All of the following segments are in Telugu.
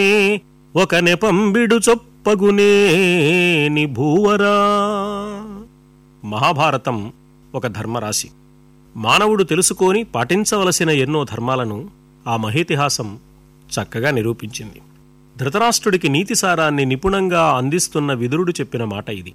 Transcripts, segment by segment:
ఒక నెపంబిడు చొప్పగునేని భూవరా మహాభారతం ఒక ధర్మరాశి మానవుడు తెలుసుకొని పాటించవలసిన ఎన్నో ధర్మాలను ఆ మహేతిహాసం చక్కగా నిరూపించింది ధృతరాష్ట్రుడికి నీతిసారాన్ని నిపుణంగా అందిస్తున్న విదురుడు చెప్పిన మాట ఇది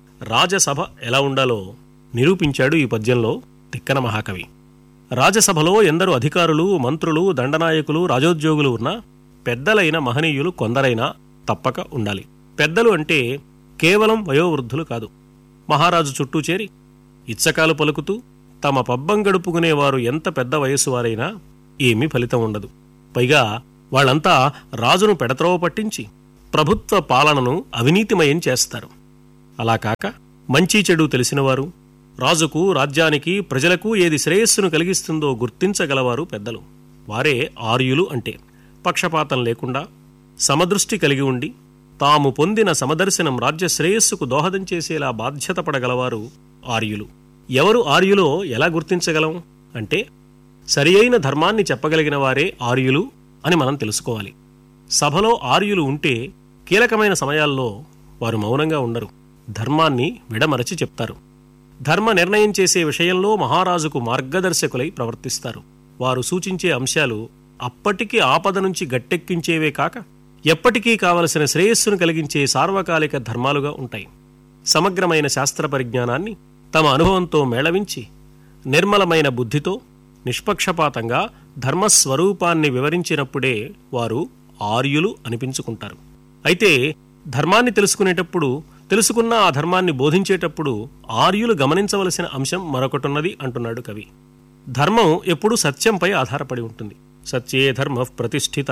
రాజసభ ఎలా ఉండాలో నిరూపించాడు ఈ పద్యంలో తిక్కన మహాకవి రాజసభలో ఎందరు అధికారులు మంత్రులు దండనాయకులు రాజోద్యోగులు ఉన్నా పెద్దలైన మహనీయులు కొందరైనా తప్పక ఉండాలి పెద్దలు అంటే కేవలం వయోవృద్ధులు కాదు మహారాజు చుట్టూ చేరి ఇచ్చకాలు పలుకుతూ తమ పబ్బం గడుపుకునేవారు ఎంత పెద్ద వయస్సు వారైనా ఏమీ ఫలితం ఉండదు పైగా వాళ్ళంతా రాజును పెడత్రోవ పట్టించి ప్రభుత్వ పాలనను అవినీతిమయం చేస్తారు అలా కాక మంచి చెడు తెలిసినవారు రాజుకు రాజ్యానికి ప్రజలకు ఏది శ్రేయస్సును కలిగిస్తుందో గుర్తించగలవారు పెద్దలు వారే ఆర్యులు అంటే పక్షపాతం లేకుండా సమదృష్టి కలిగి ఉండి తాము పొందిన సమదర్శనం రాజ్య శ్రేయస్సుకు దోహదం చేసేలా బాధ్యత పడగలవారు ఆర్యులు ఎవరు ఆర్యులో ఎలా గుర్తించగలం అంటే సరియైన ధర్మాన్ని చెప్పగలిగిన వారే ఆర్యులు అని మనం తెలుసుకోవాలి సభలో ఆర్యులు ఉంటే కీలకమైన సమయాల్లో వారు మౌనంగా ఉండరు ధర్మాన్ని విడమరచి చెప్తారు ధర్మ నిర్ణయం చేసే విషయంలో మహారాజుకు మార్గదర్శకులై ప్రవర్తిస్తారు వారు సూచించే అంశాలు అప్పటికి ఆపద నుంచి గట్టెక్కించేవే కాక ఎప్పటికీ కావలసిన శ్రేయస్సును కలిగించే సార్వకాలిక ధర్మాలుగా ఉంటాయి సమగ్రమైన శాస్త్ర పరిజ్ఞానాన్ని తమ అనుభవంతో మేళవించి నిర్మలమైన బుద్ధితో నిష్పక్షపాతంగా ధర్మస్వరూపాన్ని వివరించినప్పుడే వారు ఆర్యులు అనిపించుకుంటారు అయితే ధర్మాన్ని తెలుసుకునేటప్పుడు తెలుసుకున్న ఆ ధర్మాన్ని బోధించేటప్పుడు ఆర్యులు గమనించవలసిన అంశం మరొకటున్నది అంటున్నాడు కవి ధర్మం ఎప్పుడూ సత్యంపై ఆధారపడి ఉంటుంది సత్యే ధర్మ ప్రతిష్ఠిత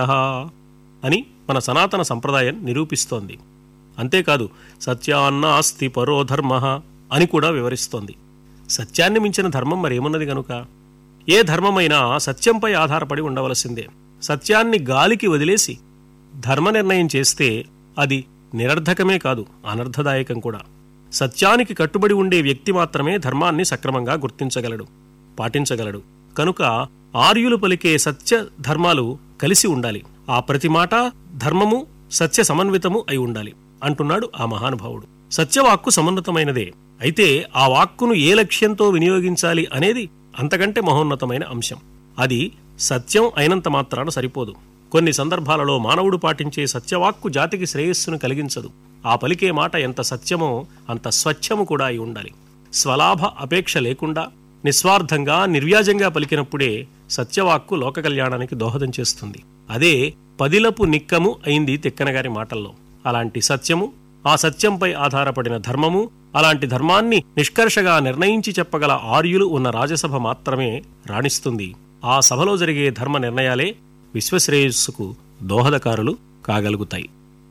అని మన సనాతన సంప్రదాయం నిరూపిస్తోంది అంతేకాదు సత్యాన్నాస్తి పరో ధర్మ అని కూడా వివరిస్తోంది సత్యాన్ని మించిన ధర్మం మరేమున్నది గనుక ఏ ధర్మమైనా సత్యంపై ఆధారపడి ఉండవలసిందే సత్యాన్ని గాలికి వదిలేసి ధర్మ నిర్ణయం చేస్తే అది నిరర్ధకమే కాదు అనర్థదాయకం కూడా సత్యానికి కట్టుబడి ఉండే వ్యక్తి మాత్రమే ధర్మాన్ని సక్రమంగా గుర్తించగలడు పాటించగలడు కనుక ఆర్యులు పలికే సత్య ధర్మాలు కలిసి ఉండాలి ఆ ప్రతి మాట ధర్మము సత్య సమన్వితము అయి ఉండాలి అంటున్నాడు ఆ మహానుభావుడు సత్యవాక్కు సమున్నతమైనదే అయితే ఆ వాక్కును ఏ లక్ష్యంతో వినియోగించాలి అనేది అంతకంటే మహోన్నతమైన అంశం అది సత్యం అయినంత మాత్రాన సరిపోదు కొన్ని సందర్భాలలో మానవుడు పాటించే సత్యవాక్కు జాతికి శ్రేయస్సును కలిగించదు ఆ పలికే మాట ఎంత సత్యమో అంత స్వచ్ఛము కూడా అయి ఉండాలి స్వలాభ అపేక్ష లేకుండా నిస్వార్థంగా నిర్వ్యాజంగా పలికినప్పుడే సత్యవాక్కు లోక కళ్యాణానికి దోహదం చేస్తుంది అదే పదిలపు నిక్కము అయింది తిక్కనగారి మాటల్లో అలాంటి సత్యము ఆ సత్యంపై ఆధారపడిన ధర్మము అలాంటి ధర్మాన్ని నిష్కర్షగా నిర్ణయించి చెప్పగల ఆర్యులు ఉన్న రాజసభ మాత్రమే రాణిస్తుంది ఆ సభలో జరిగే ధర్మ నిర్ణయాలే విశ్వశ్రేయస్సుకు దోహదకారులు కాగలుగుతాయి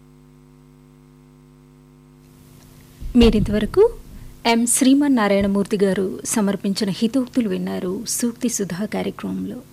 మీరింతవరకు ఎం శ్రీమన్నారాయణమూర్తి గారు సమర్పించిన హితోక్తులు విన్నారు సూక్తి సుధా కార్యక్రమంలో